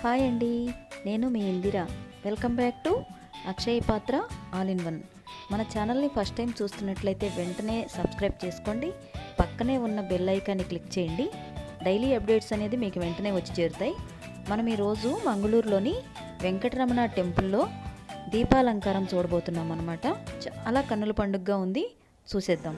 hi అండి నేను మీ Indira welcome back to Akshay Patra all in one మన ఛానల్ని ఫస్ట్ టైం చూస్తున్నట్లయితే వెంటనే సబ్స్క్రైబ్ చేసుకోండి పక్కనే ఉన్న బెల్ ఐకాన్ని క్లిక్ చేయండి డైలీ అప్డేట్స్ అనేది మీకు వెంటనే వచ్చి చేరుతాయి మనం ఈరోజు మంగళూరులోని వెంకటరమణ టెంపుల్లో దీపాలంకారం చూడబోతున్నాం అనమాట చాలా కన్నుల పండుగగా ఉంది చూసేద్దాం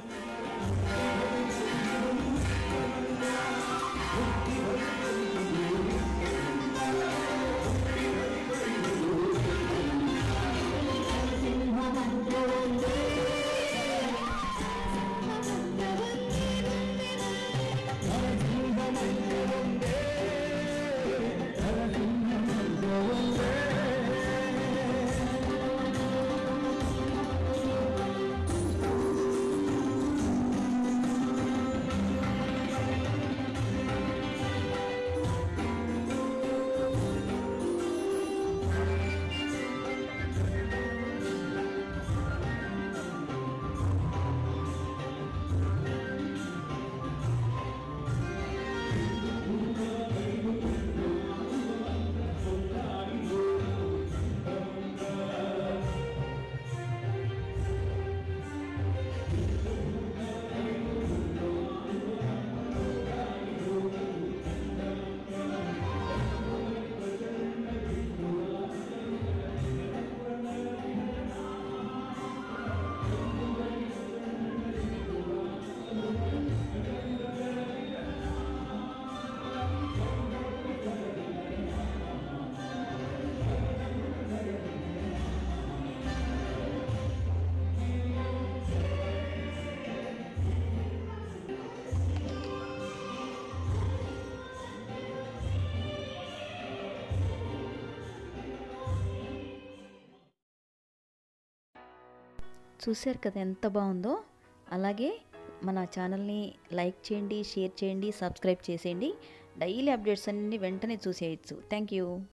చూశారు కదా ఎంత బాగుందో అలాగే మన ఛానల్ని లైక్ చేయండి షేర్ చేయండి సబ్స్క్రైబ్ చేసేయండి డైలీ అప్డేట్స్ అన్నీ వెంటనే చూసేయచ్చు థ్యాంక్ యూ